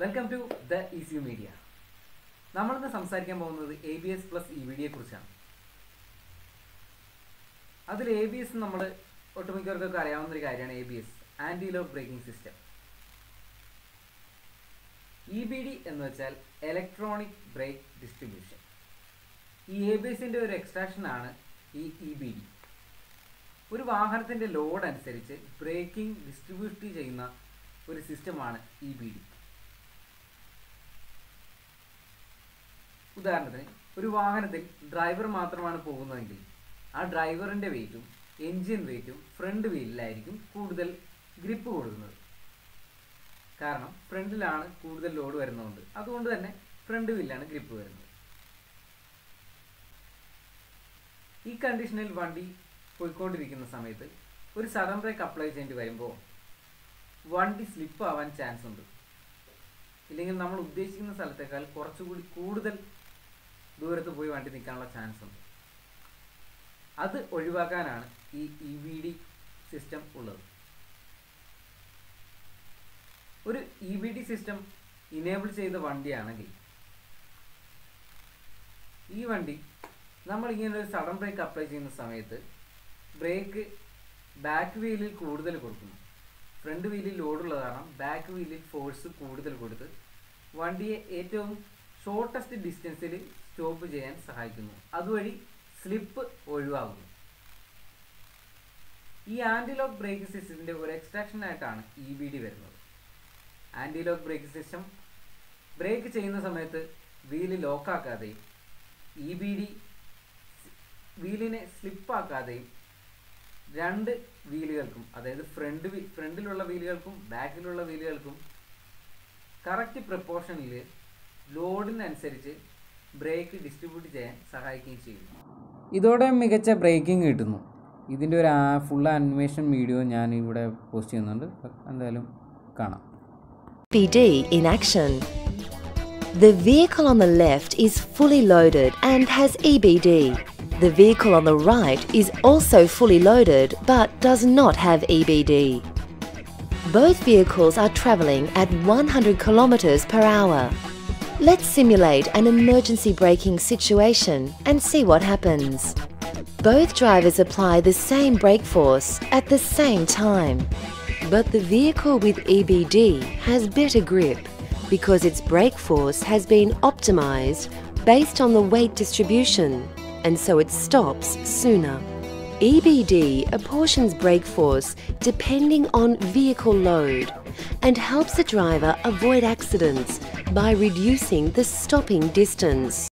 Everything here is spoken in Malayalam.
Welcome to the Easy Media നമ്മളിന്ന് സംസാരിക്കാൻ പോകുന്നത് A B S plus E V ഡിയെ കുറിച്ചാണ് അതിൽ എ ബി എസ് നമ്മൾ ഒട്ടുമിക്കവർക്കൊക്കെ അറിയാവുന്ന ഒരു കാര്യമാണ് A B S anti lock braking system E B D എന്ന് വെച്ചാൽ ഇലക്ട്രോണിക് ബ്രേക്ക് ഡിസ്ട്രിബ്യൂഷൻ ഈ എ ബി എസിൻ്റെ ഒരു എക്സ്ട്രാക്ഷൻ ആണ് ഈ ഇ ബി ഡി ഒരു വാഹനത്തിൻ്റെ ലോഡ് അനുസരിച്ച് ബ്രേക്കിംഗ് ഡിസ്ട്രിബ്യൂട്ട് ചെയ്യുന്ന ഒരു സിസ്റ്റമാണ് ഇ ബി ഡി ഉദാഹരണത്തിന് ഒരു വാഹനത്തിൽ ഡ്രൈവർ മാത്രമാണ് പോകുന്നതെങ്കിൽ ആ ഡ്രൈവറിൻ്റെ വെയിറ്റും എൻജിൻ വെയിറ്റും ഫ്രണ്ട് വീലിലായിരിക്കും കൂടുതൽ ഗ്രിപ്പ് കൊടുക്കുന്നത് കാരണം ഫ്രണ്ടിലാണ് കൂടുതൽ ലോഡ് വരുന്നതുകൊണ്ട് അതുകൊണ്ട് തന്നെ ഫ്രണ്ട് വീലിലാണ് ഗ്രിപ്പ് വരുന്നത് ഈ കണ്ടീഷനിൽ വണ്ടി പോയിക്കൊണ്ടിരിക്കുന്ന സമയത്ത് ഒരു സഡൻ ബ്രേക്ക് അപ്ലൈ ചെയ്യേണ്ടി വരുമ്പോൾ വണ്ടി സ്ലിപ്പ് ആവാൻ ചാൻസ് ഉണ്ട് ഇല്ലെങ്കിൽ നമ്മൾ ഉദ്ദേശിക്കുന്ന സ്ഥലത്തേക്കാൾ കുറച്ചുകൂടി കൂടുതൽ ദൂരത്ത് പോയി വണ്ടി നിൽക്കാനുള്ള ചാൻസ് ഉണ്ട് അത് ഒഴിവാക്കാനാണ് ഈ ഇ വി ഡി സിസ്റ്റം ഉള്ളത് ഒരു E V D system enable ചെയ്ത വണ്ടിയാണെങ്കിൽ ഈ വണ്ടി നമ്മൾ ഇങ്ങനെ ഒരു സഡൻ ബ്രേക്ക് അപ്ലൈ ചെയ്യുന്ന സമയത്ത് ബ്രേക്ക് ബാക്ക് വീലിൽ കൂടുതൽ കൊടുക്കുന്നു ഫ്രണ്ട് വീലിൽ ലോഡുള്ള കാരണം ബാക്ക് വീലിൽ ഫോഴ്സ് കൂടുതൽ കൊടുത്ത് വണ്ടിയെ ഏറ്റവും ഷോർട്ടസ്റ്റ് ഡിസ്റ്റൻസിൽ സ്റ്റോപ്പ് ചെയ്യാൻ സഹായിക്കുന്നു അതുവഴി സ്ലിപ്പ് ഒഴിവാകുന്നു ഈ ആൻറ്റിലോക്ക് ബ്രേക്ക് സിസ്റ്റത്തിൻ്റെ ഒരു എക്സ്ട്രാക്ഷൻ ആയിട്ടാണ് ഇ ബി ഡി വരുന്നത് ആൻറ്റിലോക്ക് ബ്രേക്ക് സിസ്റ്റം ബ്രേക്ക് ചെയ്യുന്ന സമയത്ത് വീല് ലോക്കാക്കാതെയും ഇ ബി ഡി വീലിനെ സ്ലിപ്പാക്കാതെയും രണ്ട് വീലുകൾക്കും അതായത് ഫ്രണ്ട് വീ ഫ്രണ്ടിലുള്ള വീലുകൾക്കും ബാക്കിലുള്ള വീലുകൾക്കും കറക്റ്റ് പ്രപ്പോർഷനിൽ ലോഡിനനുസരിച്ച് ബ്രേക്ക് ഡിസ്ട്രിബ്യൂട്ട് ചെയ്യാൻ സഹായിക്കുകയും ചെയ്യുന്നു ഇതോടെ മികച്ച ബ്രേക്കിംഗ് കിട്ടുന്നു ഇതിൻ്റെ ഒരു ഫുൾ അനിമേഷൻ വീഡിയോ ഞാൻ ഇവിടെ പോസ്റ്റ് ചെയ്യുന്നുണ്ട് എന്തായാലും കാണാം BD in action. The vehicle on the left is fully loaded and has EBD. The vehicle on the right is also fully loaded but does not have EBD. Both vehicles are travelling at 100 kilometres per hour. Let's simulate an emergency braking situation and see what happens. Both drivers apply the same brake force at the same time. But the vehicle with EBD has better grip because its brake force has been optimized based on the weight distribution and so it stops sooner. EBD apportions brake force depending on vehicle load and helps the driver avoid accidents by reducing the stopping distance.